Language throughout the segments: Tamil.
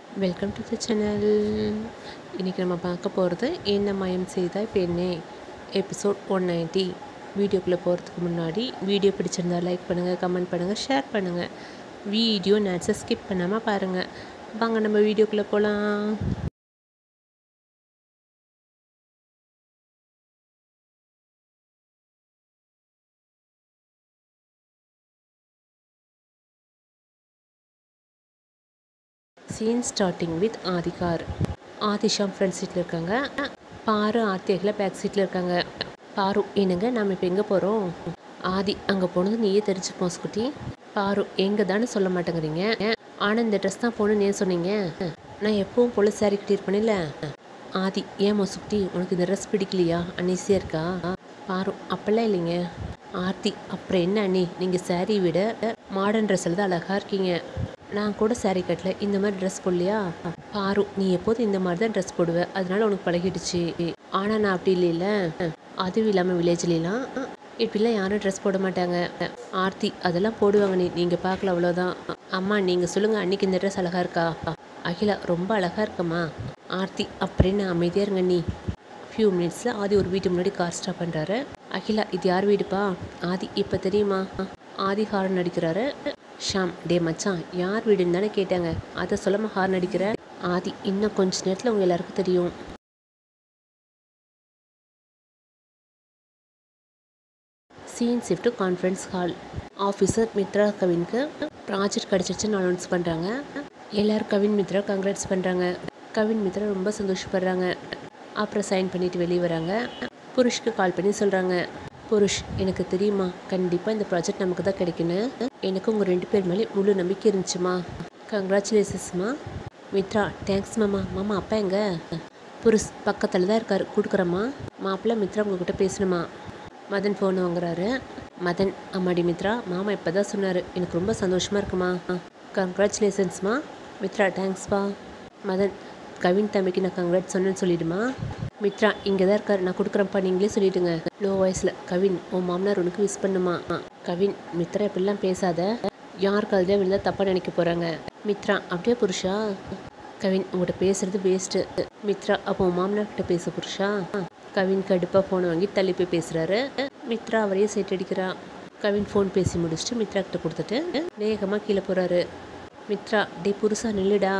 வெல்கம் டு த சேனல் இன்றைக்கி நம்ம பார்க்க போகிறது என்ன மயம் செய்தாய் பெண்ணே எபிசோட் ஒன் நைன்ட்டி வீடியோக்குள்ளே போகிறதுக்கு முன்னாடி வீடியோ பிடிச்சிருந்தா லைக் பண்ணுங்கள் கமெண்ட் பண்ணுங்கள் ஷேர் பண்ணுங்கள் வீடியோ நேட்ஸை ஸ்கிப் பண்ணாமல் பாருங்கள் வாங்க நம்ம வீடியோக்குள்ளே போகலாம் சீன் ஸ்டார்டிங் வித் ஆதிகார் ஆதிஷாம் ஃப்ரண்ட் சீட்டில் இருக்காங்க பாரு ஆர்த்தி அகிலா பேக் சீட்டில் இருக்காங்க பாரு என்னங்க நாம் இப்போ எங்கே போகிறோம் ஆதி அங்கே போனது நீயே தெரிஞ்சுப்போம் ஸ்குட்டி பாரு எங்கே தானே சொல்ல மாட்டேங்கிறீங்க ஆனால் இந்த ட்ரெஸ் தான் போகணுன்னு ஏன் சொன்னீங்க நான் எப்பவும் போல சாரி கட்டியிருப்பேனில்ல ஆதி ஏன் மொசுக்குட்டி உனக்கு இந்த ட்ரெஸ் பிடிக்கலையா அன்னீசியாக இருக்கா பாரு அப்பெல்லாம் இல்லைங்க ஆர்த்தி அப்புறம் என்ன அண்ணி நீங்கள் சாரி விட மாடர்ன் ட்ரெஸ்ஸில் தான் அழகாக இருக்கீங்க நான் கூட சாரி கட்டல இந்த மாதிரி ட்ரெஸ் போடலையா பாரு நீ எப்போதும் இந்த மாதிரி தான் ட்ரெஸ் போடுவ அதனால உனக்கு பழகிடுச்சு ஆனால் நான் அப்படி இல்லைல்ல அதுவும் இல்லாமல் வில்லேஜ்லாம் இப்படிலாம் யாரும் ட்ரெஸ் போட மாட்டாங்க ஆர்த்தி அதெல்லாம் போடுவாங்க நீ நீங்கள் பார்க்கல அவ்வளோதான் அம்மா நீங்கள் சொல்லுங்கள் அன்னைக்கு இந்த ட்ரெஸ் அழகாக இருக்கா அகிலா ரொம்ப அழகாக இருக்கம்மா ஆர்த்தி அப்படின்னு அமைதியாக இருங்க நீ ஃபியூ மினிட்ஸில் ஆதி ஒரு வீட்டு முன்னாடி கார் ஸ்டாப் பண்ணுறாரு அகிலா இது யார் வீடுப்பா ஆதி இப்போ தெரியுமா ஆதி ஹாரன் அடிக்கிறாரு ஷாம் டே மச்சான் யார் வீடுன்னு தானே கேட்டாங்க அதை சொல்லாமல் ஹார்ன் அடிக்கிற ஆதி இன்னும் கொஞ்ச நேரத்தில் உங்க எல்லாருக்கும் தெரியும் scene shift conference hall officer Mithra கவினுக்கு ப்ராஜெக்ட் கிடச்சிருச்சுன்னு அனௌன்ஸ் பண்ணுறாங்க எல்லோரும் கவின் மித்ரா கங்க்ராட்ஸ் பண்ணுறாங்க கவின் மித்ரா ரொம்ப சந்தோஷப்படுறாங்க அப்புறம் சைன் பண்ணிட்டு வெளியே வராங்க புருஷ்க்கு கால் பண்ணி சொல்கிறாங்க புருஷ் எனக்கு தெரியுமா கண்டிப்பாக இந்த ப்ராஜெக்ட் நமக்கு தான் கிடைக்குன்னு எனக்கு உங்கள் ரெண்டு பேர் மேலே முழு நம்பிக்கை இருந்துச்சுமா கங்க்ராச்சுலேஷன்ஸ்மா மித்ரா தேங்க்ஸ் மாமா மாமா அப்பா எங்க புருஷ் பக்கத்தில் தான் இருக்கார் கொடுக்குறம்மா மாப்பிள்ளை மித்ரா உங்ககிட்ட பேசணுமா மதன் ஃபோன் வாங்குறாரு மதன் அம்மாடி மித்ரா மாமா இப்போ தான் சொன்னார் எனக்கு ரொம்ப சந்தோஷமாக இருக்குமா கங்க்ராச்சுலேஷன்ஸ்மா மித்ரா தேங்க்ஸ்ப்பா மதன் கவின் தம்பிக்கு நான் கங்க்ராட் சொன்னேன்னு சொல்லிடுமா மித்ரா இங்கே தான் இருக்கார் நான் கொடுக்குறேன்ப்பா நீங்களே சொல்லிடுங்க லோ வாய்ஸில் கவின் உன் மாமனார் உனக்கு விஷ் பண்ணுமா கவின் மித்ரா இப்படிலாம் பேசாத யாருக்கு அதில் விழுந்தா தப்பாக நினைக்க போகிறாங்க மித்ரா அப்படியே புருஷா கவின் உங்கள்கிட்ட பேசுறது வேஸ்ட்டு மித்ரா அப்போ உன் மாமனார் கிட்ட பேச புருஷா கவின் கடுப்பாக ஃபோனை வாங்கி தள்ளி போய் பேசுகிறாரு மித்ரா அவரையே செட் அடிக்கிறா கவின் ஃபோன் பேசி முடிச்சுட்டு மித்ரா கிட்ட கொடுத்துட்டு வேகமாக கீழே போகிறாரு மித்ரா டே புருஷா நில்லுடா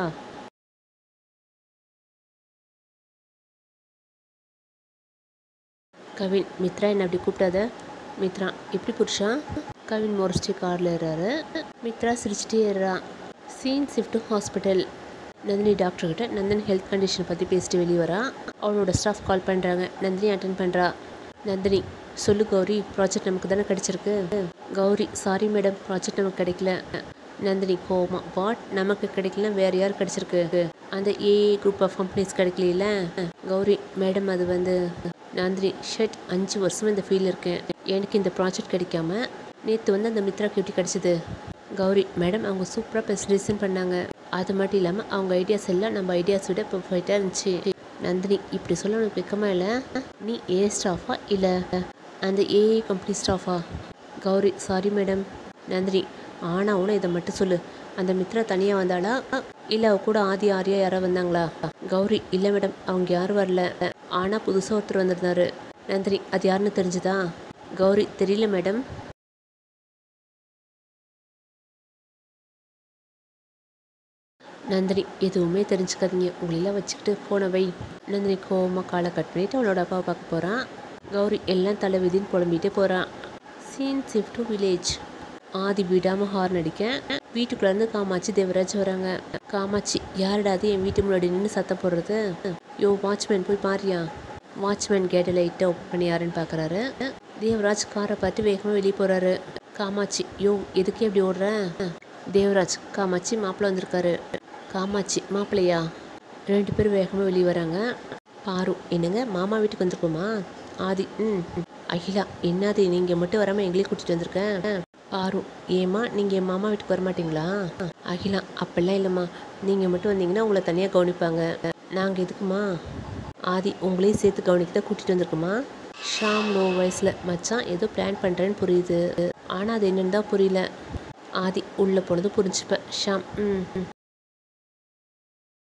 கவின் மித்ரா என்ன அப்படி கூப்பிட்டாத மித்ரா எப்படி புருஷா கவின் முறைச்சிட்டு காரில் ஏறாரு மித்ரா சிரிச்சிட்டே ஏறா சீன் ஷிஃப்ட் ஹாஸ்பிட்டல் நந்தினி டாக்டர்கிட்ட நந்தன் ஹெல்த் கண்டிஷன் பற்றி பேசிட்டு வெளியே வரா அவனோட ஸ்டாஃப் கால் பண்ணுறாங்க நந்தினி அட்டன் பண்ணுறா நந்தினி சொல்லு கௌரி ப்ராஜெக்ட் நமக்கு தானே கிடச்சிருக்கு கௌரி சாரி மேடம் ப்ராஜெக்ட் நமக்கு கிடைக்கல நந்தினி கோமா வாட் நமக்கு கிடைக்கல வேறு யார் கிடச்சிருக்கு அந்த ஏஏ குரூப் ஆஃப் கம்பெனிஸ் கிடைக்கல கௌரி மேடம் அது வந்து நந்தினி ஷட் அஞ்சு வருஷமாக இந்த ஃபீல்டில் இருக்கேன் எனக்கு இந்த ப்ராஜெக்ட் கிடைக்காம நேற்று வந்து அந்த மித்ராக்கு எப்படி கிடச்சிது கௌரி மேடம் அவங்க சூப்பராக ப்ரெசன்டேஷன் பண்ணாங்க அது மட்டும் இல்லாமல் அவங்க ஐடியாஸ் எல்லாம் நம்ம ஐடியாஸ் விட பர்ஃபெக்டாக இருந்துச்சு நந்தினி இப்படி சொல்ல உனக்கு வெக்கமா இல்லை நீ ஏ ஸ்டாஃபா இல்லை அந்த ஏஏ கம்பெனி ஸ்டாஃபா கௌரி சாரி மேடம் நந்தினி ஆனா உன இதை மட்டும் சொல்லு அந்த மித்ரா தனியாக வந்தாளா இல்லை அவ கூட ஆதி ஆரியா யாரோ வந்தாங்களா கௌரி இல்லை மேடம் அவங்க யாரும் வரல ஆனால் புதுசாக ஒருத்தர் வந்திருந்தாரு நந்தினி அது யாருன்னு தெரிஞ்சுதா கௌரி தெரியல மேடம் நந்தினி எதுவுமே தெரிஞ்சுக்காதீங்க உங்களெல்லாம் வச்சுக்கிட்டு போன வை நந்தினி கோவமாக காலை கட் பண்ணிட்டு அவளோட அப்பாவை பார்க்க போகிறான் கௌரி எல்லாம் தலை விதின்னு புலம்பிட்டே போகிறான் scene shift to village Aadhi விடாமல் ஹார்ன் அடிக்க வீட்டுக்குள்ளேருந்து காமாட்சி தேவராஜ் வராங்க காமாட்சி யாருடா அது என் வீட்டு முன்னாடி நின்று சத்தம் போடுறது யோ வாட்ச்மேன் போய் பாரியா வாட்ச்மேன் கேட்டை லைட்டாக ஓப்பன் பண்ணி யாருன்னு பார்க்குறாரு தேவராஜ் காரை பார்த்து வேகமாக வெளியே போகிறாரு காமாட்சி யோ எதுக்கு எப்படி ஓடுற தேவராஜ் காமாட்சி மாப்பிள்ளை வந்திருக்காரு காமாட்சி மாப்பிள்ளையா ரெண்டு பேரும் வேகமாக வெளியே வராங்க பாரு என்னங்க மாமா வீட்டுக்கு வந்திருக்கோமா ஆதி ம் அகிலா என்னது நீங்கள் மட்டும் வராமல் எங்களையும் கூட்டிகிட்டு வந்திருக்கேன் பாரு ஏம்மா நீங்கள் என் மாமா வீட்டுக்கு வர மாட்டீங்களா அகிலா அப்படிலாம் இல்லைம்மா நீங்கள் மட்டும் வந்தீங்கன்னா உங்களை தனியாக கவனிப்பாங்க நாங்கள் எதுக்குமா ஆதி உங்களையும் சேர்த்து கவனிக்க தான் கூட்டிகிட்டு வந்திருக்கோமா ஷாம் லோ வயசில் மச்சான் ஏதோ பிளான் பண்ணுறேன்னு புரியுது ஆனால் அது என்னன்னு தான் புரியல ஆதி உள்ளே போனது புரிஞ்சுப்பேன் ஷாம் ம் ம்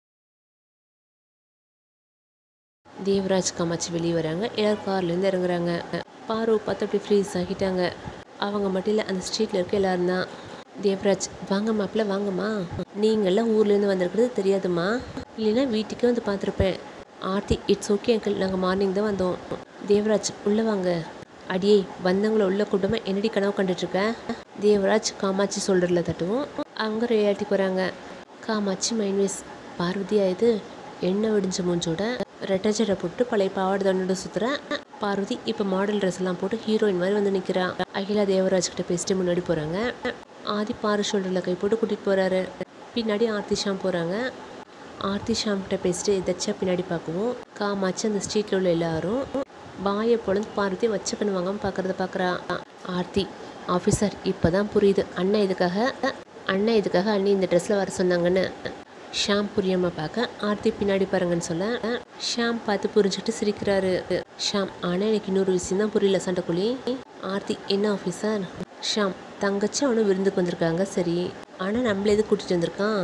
தேவராஜ் காமாட்சி வெளியே வராங்க எல்லாரும் கார்லேருந்து இறங்குறாங்க பாரு பார்த்து அப்படி ஃப்ரீஸ் ஆகிட்டாங்க அவங்க மட்டும் இல்லை அந்த ஸ்ட்ரீட்டில் இருக்க எல்லாரும் தான் தேவராஜ் வாங்க மாப்பிள்ள வாங்கம்மா நீங்கள்லாம் ஊர்லேருந்து வந்திருக்கிறது தெரியாதும்மா இல்லைன்னா வீட்டுக்கே வந்து பார்த்துருப்பேன் ஆர்த்தி இட்ஸ் ஓகே அங்கிள் நாங்கள் மார்னிங் தான் வந்தோம் தேவராஜ் உள்ளே வாங்க அடியே வந்தவங்கள உள்ள கூட்டமாக என்னடி கனவு கண்டுட்ருக்க தேவராஜ் காமாட்சி சொல்கிறதுல தட்டுவோம் அவங்க ரியாலிட்டிக்கு வராங்க காமாட்சி மைன்வேஸ் பார்வதியா இது எண்ணெய் வெடிஞ்ச மூஞ்சோட ரெட்டை ஜடை போட்டு பழைய பாவாடை தண்டோட சுற்றுறேன் பார்வதி இப்போ மாடல் ட்ரெஸ் எல்லாம் போட்டு ஹீரோயின் மாதிரி வந்து நிற்கிறா அகிலா தேவராஜ் கிட்ட பேசிட்டு முன்னாடி போகிறாங்க ஆதி பாரு ஷோல்டரில் கை போட்டு கூட்டிகிட்டு போகிறாரு பின்னாடி ஆர்த்தி ஷாம் போகிறாங்க ஆர்த்தி ஷாம் கிட்ட பேசிட்டு எதாச்சா பின்னாடி பார்க்குவோம் காமாட்சி அந்த ஸ்ட்ரீட்டில் உள்ள எல்லாரும் பாயை பொழுது பார்வதி வச்ச பண்ணுவாங்க பார்க்குறத பார்க்குறா ஆர்த்தி ஆஃபீஸர் இப்போ தான் புரியுது அண்ணன் இதுக்காக அண்ணன் இதுக்காக அண்ணி இந்த ட்ரெஸ்ஸில் வர சொன்னாங்கன்னு ஷாம் புரியாமல் பார்க்க ஆர்த்தி பின்னாடி பாருங்கன்னு சொல்ல ஷாம் பார்த்து புரிஞ்சுக்கிட்டு சிரிக்கிறாரு ஷாம் ஆனால் எனக்கு இன்னொரு விஷயம் தான் புரியல சண்டைக்குழி ஆர்த்தி என்ன ஆஃபீஸர் ஷாம் தங்கச்சி அவனும் விருந்துக்கு வந்திருக்காங்க சரி ஆனால் நம்மள எது கூட்டிகிட்டு வந்திருக்கான்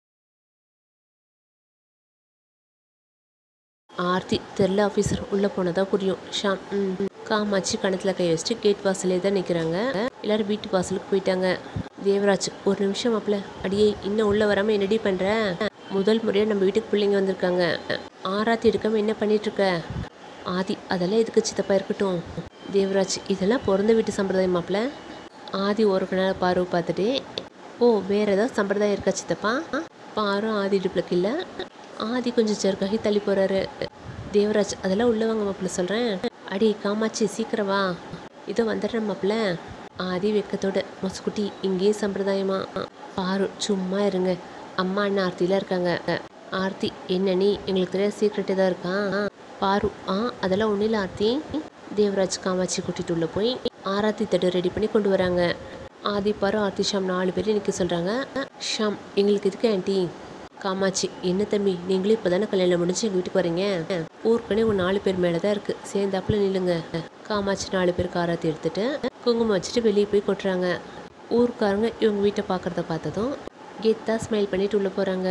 ஆர்த்தி தெரில ஆஃபீஸர் உள்ளே போனதா புரியும் ஷாம் ம் காமாட்சி கணத்தில் கை வச்சுட்டு கேட் வாசலே தான் நிற்கிறாங்க எல்லாரும் வீட்டு வாசலுக்கு போயிட்டாங்க தேவராஜ் ஒரு நிமிஷம் மாப்பிள்ள அடியே இன்னும் உள்ளே வராமல் என்னடி பண்ணுற முதல் முறையாக நம்ம வீட்டுக்கு பிள்ளைங்க வந்திருக்காங்க ஆராத்தி எடுக்காமல் என்ன பண்ணிட்டு இருக்க ஆதி அதெல்லாம் எதுக்கு சித்தப்பா இருக்கட்டும் தேவராஜ் இதெல்லாம் பிறந்த வீட்டு சம்பிரதாயம் மாப்பிள்ள ஆதி ஒரு நேரம் பார்வை பார்த்துட்டு ஓ வேற ஏதாவது சம்பிரதாயம் இருக்கா சித்தப்பா பாரு ஆதி இடுப்பில் இல்லை ஆதி கொஞ்சம் செருக்காகி தள்ளி போகிறாரு தேவராஜ் அதெல்லாம் உள்ள வாங்க மாப்பிள்ள சொல்கிறேன் அடி காமாட்சி சீக்கிரம் வா இதோ வந்துடுறேன் மாப்பிள்ள ஆதி வெக்கத்தோட மொசுக்குட்டி இங்கேயும் சம்பிரதாயமா பாரு சும்மா இருங்க அம்மா அண்ணன் ஆர்த்திலாம் இருக்காங்க ஆர்த்தி என்ன நீ எங்களுக்கு தெரியாத சீக்ரெட் ஏதாவது இருக்கா பாரு ஆ அதெல்லாம் ஒன்றும் இல்லை ஆர்த்தி தேவராஜ் காமாட்சி கூட்டிட்டு உள்ள போய் ஆராத்தி தட்டு ரெடி பண்ணி கொண்டு வராங்க ஆதி பாரு ஆர்த்தி ஷாம் நாலு பேர் நிற்க சொல்கிறாங்க ஷாம் எங்களுக்கு எதுக்கு ஆண்டி காமாட்சி என்ன தம்பி நீங்களும் இப்போ தானே கல்யாணம் முடிஞ்சு எங்கள் வீட்டுக்கு வரீங்க ஊருக்குனே ஒரு நாலு பேர் மேலே தான் இருக்குது சேர்ந்தாப்புல நில்லுங்க காமாட்சி நாலு பேர் காராத்தி எடுத்துட்டு குங்குமம் வச்சுட்டு வெளியே போய் கொட்டுறாங்க ஊருக்காரங்க இவங்க வீட்டை பார்க்குறத பார்த்ததும் கெத்தாக ஸ்மைல் பண்ணிட்டு உள்ளே போகிறாங்க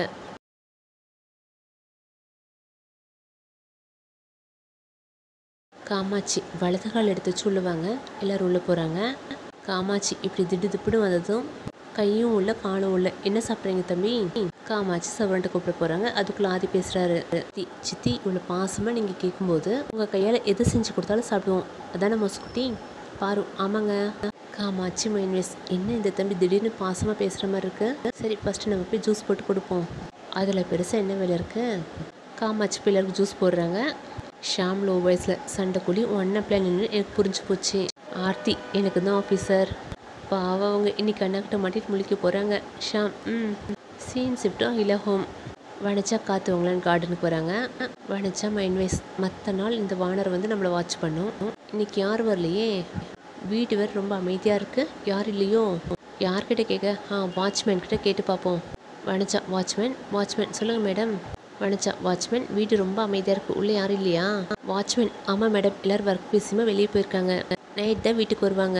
காமாட்சி வலது கால் எடுத்து வச்சு உள்ள வாங்க எல்லாரும் உள்ளே போகிறாங்க காமாட்சி இப்படி திடு திப்புன்னு வந்ததும் கையும் உள்ள காலும் உள்ள என்ன சாப்பிட்றீங்க தம்பி காமாட்சி சவரன்ட்டு கூப்பிட போகிறாங்க அதுக்குள்ளே ஆதி பேசுகிறாரு சித்தி சித்தி இவ்வளோ பாசமாக நீங்கள் கேட்கும்போது உங்கள் கையால் எது செஞ்சு கொடுத்தாலும் சாப்பிடுவோம் அதானே மொசுக்குட்டி பாரு ஆமாங்க காமாட்சி மைன்வேஸ் என்ன இந்த தம்பி திடீர்னு பாசமாக பேசுகிற மாதிரி இருக்கு சரி ஃபஸ்ட்டு நம்ம போய் ஜூஸ் போட்டு கொடுப்போம் அதில் பெருசாக என்ன வேலை இருக்கு காமாட்சி பிள்ளைக்கு ஜூஸ் போடுறாங்க ஷாம் லோ வயசில் சண்டைக்குழி ஒன்றை பிளான் எனக்கு புரிஞ்சு போச்சு ஆர்த்தி எனக்கு தான் ஆஃபீஸர் பாவம் அவங்க இன்னைக்கு அண்ணாக்கிட்ட மாட்டிட்டு முழிக்க போகிறாங்க ஷாம் ம் சீன் ஷிஃப்ட்டும் இல்லை ஹோம் வனச்சா காத்துவங்களான்னு கார்டனுக்கு போகிறாங்க வனச்சா மைன்வேஸ் மற்ற நாள் இந்த வானர் வந்து நம்மளை வாட்ச் பண்ணும் இன்னைக்கு யார் வரலையே வீடு வேறு ரொம்ப அமைதியாக இருக்குது யார் இல்லையோ யார்கிட்ட கேட்க ஆ வாட்ச்மேன் கிட்ட கேட்டு பார்ப்போம் வனச்சா வாட்ச்மேன் வாட்ச்மேன் சொல்லுங்கள் மேடம் வனச்சா வாட்ச்மேன் வீடு ரொம்ப அமைதியாக இருக்குது உள்ளே யாரும் இல்லையா வாட்ச்மேன் ஆமாம் மேடம் எல்லோரும் ஒர்க் பேசியுமா வெளியே போயிருக்காங்க நைட் தான் வீட்டுக்கு வருவாங்க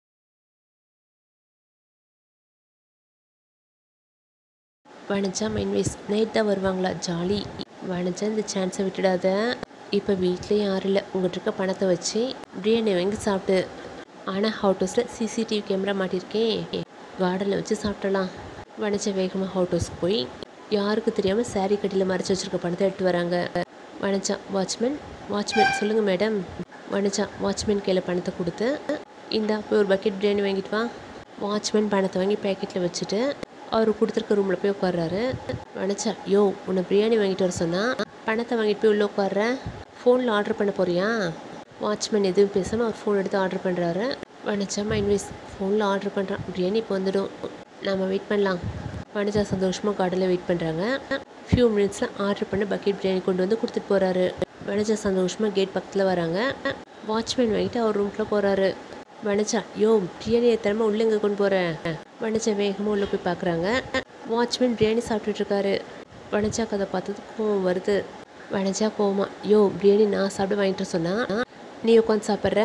வனஜா மைன்வேஸ் நைட் தான் வருவாங்களா ஜாலி வனஜா இந்த சான்ஸை விட்டுடாத இப்போ வீட்டில் யாரும் இல்லை உங்கள்கிட்ட இருக்க பணத்தை வச்சு பிரியாணி வாங்கி சாப்பிட்டு ஆனால் ஹவுட் ஹவுஸில் சிசிடிவி கேமரா மாட்டியிருக்கேன் கார்டனில் வச்சு சாப்பிடலாம் வனஜா வேகமாக ஹவுட் ஹவுஸ்க்கு போய் யாருக்கு தெரியாமல் சாரீ கட்டியில் மறைச்சி வச்சிருக்க பணத்தை எடுத்து வராங்க வனஜா வாட்ச்மேன் வாட்ச்மேன் சொல்லுங்கள் மேடம் வனஜா வாட்ச்மேன் கையில் பணத்தை கொடுத்து இந்தா போய் ஒரு பக்கெட் பிரியாணி வாங்கிட்டு வா வாட்ச்மேன் பணத்தை வாங்கி பேக்கெட்டில் வச்சுட்டு அவர் கொடுத்துருக்க ரூமில் போய் உட்கார்றாரு வனச்சா யோ உன்னை பிரியாணி வாங்கிட்டு வர சொன்னா பணத்தை வாங்கிட்டு போய் உள்ளே உட்கார்ற ஃபோனில் ஆர்டர் பண்ண போறியா வாட்ச்மேன் எதுவும் பேசாமல் அவர் ஃபோன் எடுத்து ஆர்டர் பண்ணுறாரு வனச்சா மைன்வேஸ் ஃபோனில் ஆர்டர் பண்ணுறான் பிரியாணி இப்போ வந்துடும் நம்ம வெயிட் பண்ணலாம் வனஜா சந்தோஷமாக கார்டனில் வெயிட் பண்ணுறாங்க ஃபியூ மினிட்ஸில் ஆர்டர் பண்ண பக்கெட் பிரியாணி கொண்டு வந்து கொடுத்துட்டு போகிறாரு வனஜா சந்தோஷமாக கேட் பக்கத்தில் வராங்க வாட்ச்மேன் வாங்கிட்டு அவர் ரூம்குள்ளே போகிறாரு வனஜா யோ பிரியாணி எத்தனமா உள்ள எங்கே கொண்டு போகிறேன் வனஜா வேகமாக உள்ளே போய் பார்க்குறாங்க வாட்ச்மேன் பிரியாணி சாப்பிட்டுட்டு இருக்காரு வனஜா கதை பார்த்தது கோவம் வருது வனஜா கோவமா யோ பிரியாணி நான் சாப்பிட வாங்கிட்டு சொன்னா நீ உட்காந்து சாப்பிட்ற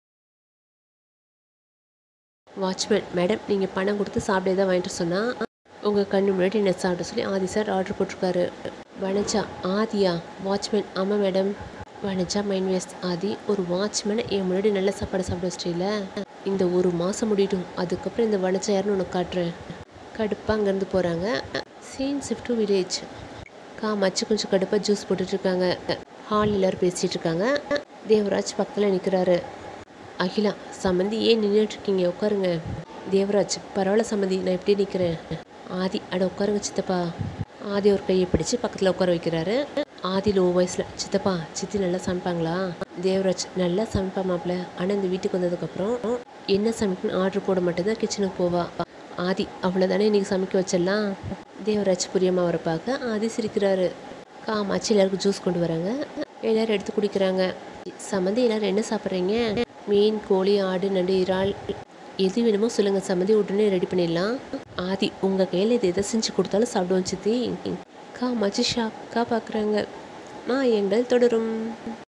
வாட்ச்மேன் மேடம் நீங்கள் பணம் கொடுத்து சாப்பிட தான் வாங்கிட்டு சொன்னா உங்கள் கண்ணு முன்னாடி என்ன சாப்பிட சொல்லி ஆதி சார் ஆர்டர் போட்டிருக்காரு வனஜா ஆதியா வாட்ச்மேன் ஆமாம் madam Vanaja mind waste Aadhi ஒரு வாட்ச்மேனை என் முன்னாடி நல்ல சாப்பாடு சாப்பிட வச்சிட்டீல இந்த ஒரு மாதம் முடியட்டும் அதுக்கப்புறம் இந்த வனஜா யாருன்னு உனக்கு காட்டுறேன் கடுப்பாக அங்கேருந்து போகிறாங்க சீன் ஷிஃப்ட் டு வில்லேஜ் காமாச்சு கொஞ்சம் கடுப்பாக ஜூஸ் போட்டுட்ருக்காங்க ஹால் எல்லோரும் பேசிகிட்டு இருக்காங்க தேவராஜ் பக்கத்தில் நிற்கிறாரு அகிலா சம்மந்தி ஏன் நின்றுட்டுருக்கீங்க உட்காருங்க தேவராஜ் பரவாயில்ல சம்மந்தி நான் எப்படி நிற்கிறேன் ஆதி அட உட்காருங்க சித்தப்பா ஆதி ஒரு கையை பிடிச்சு பக்கத்தில் உட்கார வைக்கிறாரு ஆதி லோ வயசில் சித்தப்பா சித்தி நல்லா சமைப்பாங்களா தேவராஜ் நல்லா சமைப்பா மாப்பிள்ள ஆனால் இந்த வீட்டுக்கு வந்ததுக்கப்புறம் என்ன சமைக்கணும்னு ஆர்டர் போட மட்டும்தான் கிச்சனுக்கு போவா ஆதி அவ்வளோதானே இன்னைக்கு சமைக்க வச்சிடலாம் தேவராஜ் புரியமாக வர பார்க்க ஆதி சிரிக்கிறாரு காமாச்சி எல்லாருக்கும் ஜூஸ் கொண்டு வராங்க எல்லாரும் எடுத்து குடிக்கிறாங்க சம்மந்தி எல்லாரும் என்ன சாப்பிட்றீங்க மீன் கோழி ஆடு நண்டு இறால் எது வேணுமோ சொல்லுங்கள் சம்மந்தி உடனே ரெடி பண்ணிடலாம் ஆதி உங்கள் கையில் இது எதை செஞ்சு கொடுத்தாலும் சாப்பிடுவோம் சித்தி காமாச்சி ஷாக்காக பார்க்குறாங்க நான் எங்கள் தொடரும்